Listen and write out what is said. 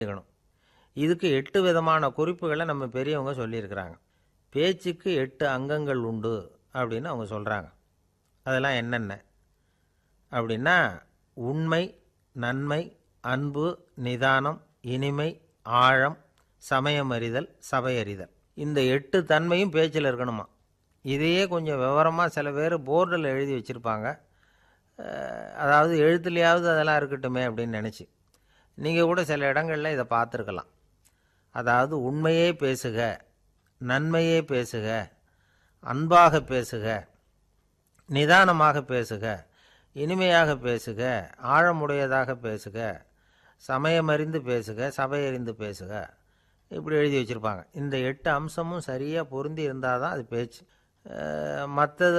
இருக்கணும் இதுக்கு எட்டு விதமான குறிப்புகளை நம்ம பெரியவங்க சொல்லியிருக்கிறாங்க பேச்சுக்கு எட்டு அங்கங்கள் உண்டு அப்படின்னு அவங்க சொல்கிறாங்க அதெல்லாம் என்னென்ன அப்படின்னா உண்மை நன்மை அன்பு நிதானம் இனிமை ஆழம் சமயமறிதல் சபையறிதல் இந்த எட்டு தன்மையும் பேச்சில் இருக்கணுமா இதையே கொஞ்சம் விவரமாக சில பேர் போர்டில் எழுதி வச்சுருப்பாங்க அதாவது எழுத்துலையாவது அதெல்லாம் இருக்கட்டுமே அப்படின்னு நினச்சி நீங்கள் கூட சில இடங்களில் இதை பார்த்துருக்கலாம் அதாவது உண்மையே பேசுக நன்மையே பேசுக அன்பாக பேசுக நிதானமாக பேசுக இனிமையாக பேசுக ஆழமுடையதாக பேசுக சமயமறிந்து பேசுக சபையறிந்து பேசுக இப்படி எழுதி வச்சுருப்பாங்க இந்த எட்டு அம்சமும் சரியாக பொருந்தி இருந்தால் தான் அது பேச்சு மற்றது